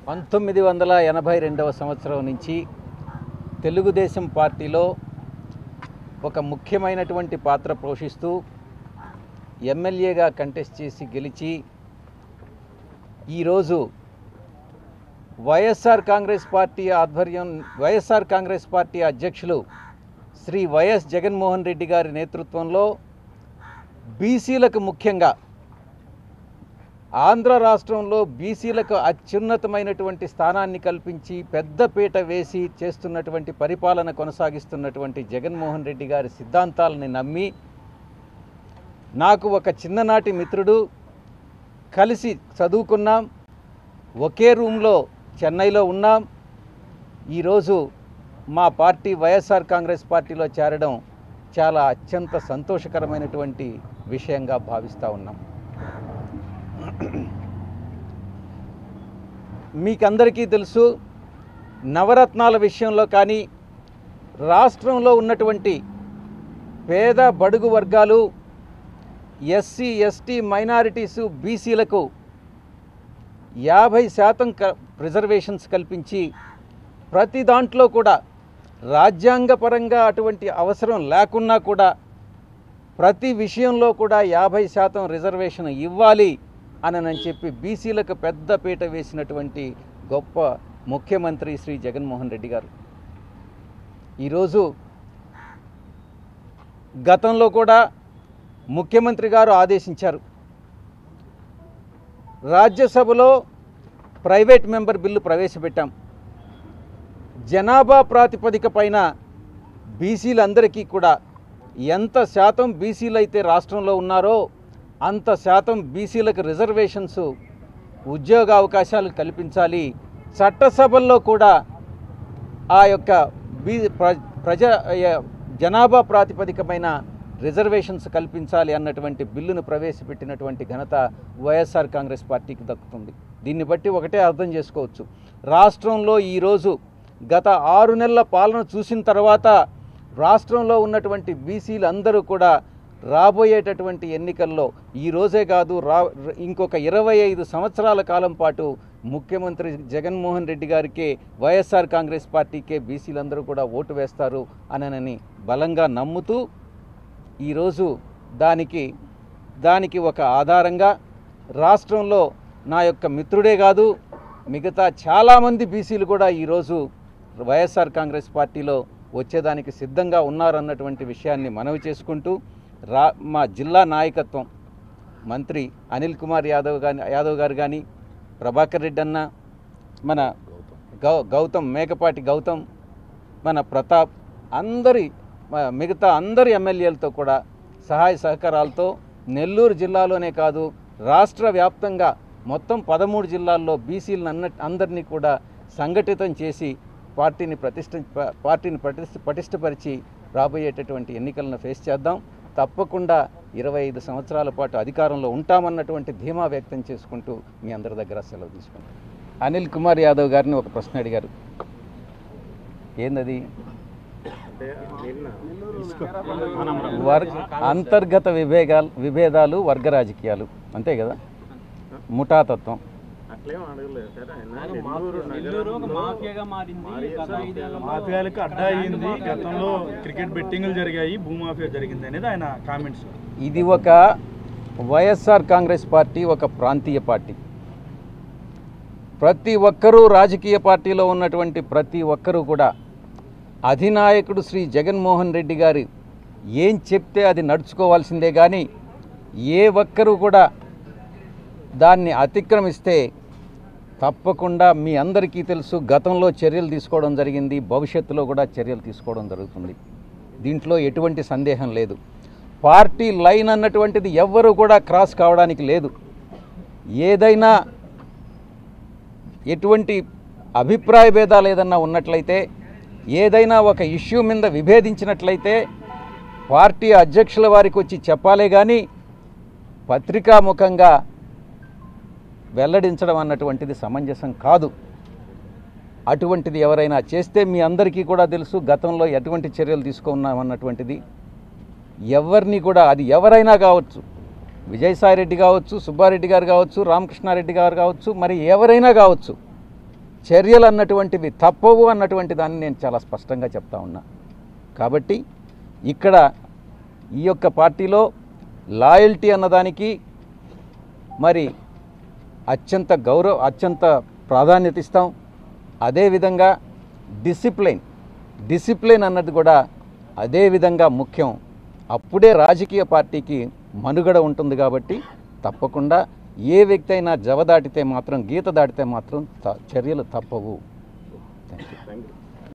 పంతొమ్మిది వందల ఎనభై రెండవ సంవత్సరం నుంచి తెలుగుదేశం పార్టీలో ఒక ముఖ్యమైనటువంటి పాత్ర పోషిస్తూ ఎమ్మెల్యేగా కంటెస్ట్ చేసి గెలిచి ఈరోజు వైఎస్ఆర్ కాంగ్రెస్ పార్టీ ఆధ్వర్యం వైఎస్ఆర్ కాంగ్రెస్ పార్టీ అధ్యక్షులు శ్రీ వైఎస్ జగన్మోహన్ రెడ్డి గారి నేతృత్వంలో బీసీలకు ముఖ్యంగా ఆంధ్ర రాష్ట్రంలో బీసీలకు అత్యున్నతమైనటువంటి స్థానాన్ని కల్పించి పెద్దపీట వేసి చేస్తున్నటువంటి పరిపాలన కొనసాగిస్తున్నటువంటి జగన్మోహన్ రెడ్డి గారి సిద్ధాంతాలని నమ్మి నాకు ఒక చిన్ననాటి మిత్రుడు కలిసి చదువుకున్నాం ఒకే రూమ్లో చెన్నైలో ఉన్నాం ఈరోజు మా పార్టీ వైఎస్ఆర్ కాంగ్రెస్ పార్టీలో చేరడం చాలా అత్యంత సంతోషకరమైనటువంటి విషయంగా భావిస్తూ ఉన్నాం మీకందరికీ తెలుసు నవరత్నాల విషయంలో కానీ రాష్ట్రంలో ఉన్నటువంటి పేద బడుగు వర్గాలు ఎస్సీ ఎస్టీ మైనారిటీసు బీసీలకు యాభై శాతం క రిజర్వేషన్స్ కల్పించి ప్రతి దాంట్లో కూడా రాజ్యాంగపరంగా అటువంటి అవసరం లేకున్నా కూడా ప్రతి విషయంలో కూడా యాభై శాతం రిజర్వేషన్ ఇవ్వాలి అని చెప్పి బీసీలకు పెద్ద పీట వేసినటువంటి గొప్ప ముఖ్యమంత్రి శ్రీ జగన్మోహన్ రెడ్డి గారు ఈరోజు గతంలో కూడా ముఖ్యమంత్రి గారు ఆదేశించారు రాజ్యసభలో ప్రైవేట్ మెంబర్ బిల్లు ప్రవేశపెట్టాం జనాభా ప్రాతిపదిక పైన బీసీలందరికీ కూడా ఎంత శాతం బీసీలు అయితే రాష్ట్రంలో ఉన్నారో అంత శాతం బీసీలకు రిజర్వేషన్స్ ఉద్యోగ అవకాశాలు కల్పించాలి చట్టసభల్లో కూడా ఆ యొక్క బీ ప్ర ప్రజ య- జనాభా ప్రాతిపదికమైన రిజర్వేషన్స్ కల్పించాలి అన్నటువంటి బిల్లును ప్రవేశపెట్టినటువంటి ఘనత వైఎస్ఆర్ కాంగ్రెస్ పార్టీకి దక్కుతుంది దీన్ని బట్టి ఒకటే అర్థం చేసుకోవచ్చు రాష్ట్రంలో ఈరోజు గత ఆరు నెలల పాలన చూసిన తర్వాత రాష్ట్రంలో ఉన్నటువంటి బీసీలు అందరూ కూడా రాబోయేటటువంటి ఎన్నికల్లో ఈ రోజే కాదు రా ఇంకొక ఇరవై ఐదు సంవత్సరాల కాలం పాటు ముఖ్యమంత్రి జగన్మోహన్ రెడ్డి గారికే వైఎస్ఆర్ కాంగ్రెస్ పార్టీకే బీసీలందరూ కూడా ఓటు వేస్తారు అనని బలంగా నమ్ముతూ ఈరోజు దానికి దానికి ఒక ఆధారంగా రాష్ట్రంలో నా యొక్క మిత్రుడే కాదు మిగతా చాలామంది బీసీలు కూడా ఈరోజు వైఎస్ఆర్ కాంగ్రెస్ పార్టీలో వచ్చేదానికి సిద్ధంగా ఉన్నారన్నటువంటి విషయాన్ని మనవి చేసుకుంటూ రా మా జిల్లా నాయకత్వం మంత్రి అనిల్ కుమార్ యాదవ్ గాని యాదవ్ గారు కానీ ప్రభాకర్ రెడ్డి అన్న మన గౌ గౌతమ్ మేకపాటి గౌతమ్ మన ప్రతాప్ అందరి మ- మిగతా అందరి ఎమ్మెల్యేలతో కూడా సహాయ సహకారాలతో నెల్లూరు జిల్లాలోనే కాదు రాష్ట్ర వ్యాప్తంగా మొత్తం పదమూడు జిల్లాల్లో బీసీలను అన్న అందరినీ కూడా సంఘటితం చేసి పార్టీని ప్రతిష్ఠ ప- పార్టీని పటిష్ట పటిష్టపరిచి రాబోయేటటువంటి ఎన్నికలను ఫేస్ చేద్దాం తప్పకుండా ఇరవై ఐదు సంవత్సరాల పాటు అధికారంలో ఉంటామన్నటువంటి ధీమా వ్యక్తం చేసుకుంటూ మీ అందరి దగ్గర సెలవు తీసుకుంటాం అనిల్ కుమార్ యాదవ్ గారిని ఒక ప్రశ్న అడిగారు ఏందది వర్ అంతర్గత విభేగాలు విభేదాలు వర్గ రాజకీయాలు అంతే కదా ముఠాతత్వం అట్లేం అడగలేదు సార్ ఆయన నెల్లూరు నెల్లూరు ఒక మాఫియాగా మారింది గత ఐదేళ్లలో మాఫియాలకు అడ్డా అయింది గతంలో క్రికెట్ బెట్టింగ్లు జరిగాయి భూమాఫియా జరిగింది అనేది ఆయన కామెంట్స్ ఇది ఒక వైఎస్ఆర్ కాంగ్రెస్ పార్టీ ఒక ప్రాంతీయ పార్టీ ప్రతి ఒక్కరూ రాజకీయ పార్టీలో ఉన్నటువంటి ప్రతి ఒక్కరూ కూడా అధినాయకుడు శ్రీ జగన్మోహన్ రెడ్డి గారు ఏం చెప్తే అది నడుచుకోవాల్సిందే కానీ ఏ ఒక్కరూ కూడా దాన్ని అతిక్రమిస్తే తప్పకుండా మీ అందరికీ తెలుసు గతంలో చర్యలు తీసుకోవడం జరిగింది భవిష్యత్తులో కూడా చర్యలు తీసుకోవడం జరుగుతుంది దీంట్లో ఎటువంటి సందేహం లేదు పార్టీ లైన్ అన్నటువంటిది ఎవ్వరూ కూడా క్రాస్ కావడానికి లేదు ఏదైనా ఎటువంటి అభిప్రాయ భేదాలు ఏదన్నా ఉన్నట్లయితే ఏదైనా ఒక ఇష్యూ మీద విభేదించినట్లయితే పార్టీ అధ్యక్షుల వారికి వచ్చి చెప్పాలే కానీ పత్రికాముఖంగా వెల్లడించడం అన్నటువంటిది సమంజసం కాదు అటువంటిది ఎవరైనా చేస్తే మీ అందరికీ కూడా తెలుసు గతంలో ఎటువంటి చర్యలు తీసుకున్నామన్నటువంటిది ఎవరిని కూడా అది ఎవరైనా కావచ్చు విజయసాయిరెడ్డి కావచ్చు సుబ్బారెడ్డి గారు కావచ్చు రామకృష్ణారెడ్డి గారు కావచ్చు మరి ఎవరైనా కావచ్చు చర్యలు అన్నటువంటివి తప్పవు అన్నటువంటి దాన్ని నేను చాలా స్పష్టంగా చెప్తా ఉన్నా కాబట్టి ఇక్కడ ఈ యొక్క పార్టీలో లాయల్టీ అన్నదానికి మరి అత్యంత గౌరవ అత్యంత ప్రాధాన్యత ఇస్తాం అదేవిధంగా డిసిప్లైన్ డిసిప్లైన్ అన్నది కూడా అదే విధంగా ముఖ్యం అప్పుడే రాజకీయ పార్టీకి మనుగడ ఉంటుంది కాబట్టి తప్పకుండా ఏ వ్యక్తి అయినా జవ దాటితే మాత్రం గీత దాటితే మాత్రం త- చర్యలు తప్పవు థ్యాంక్ యూ థ్యాంక్ యూ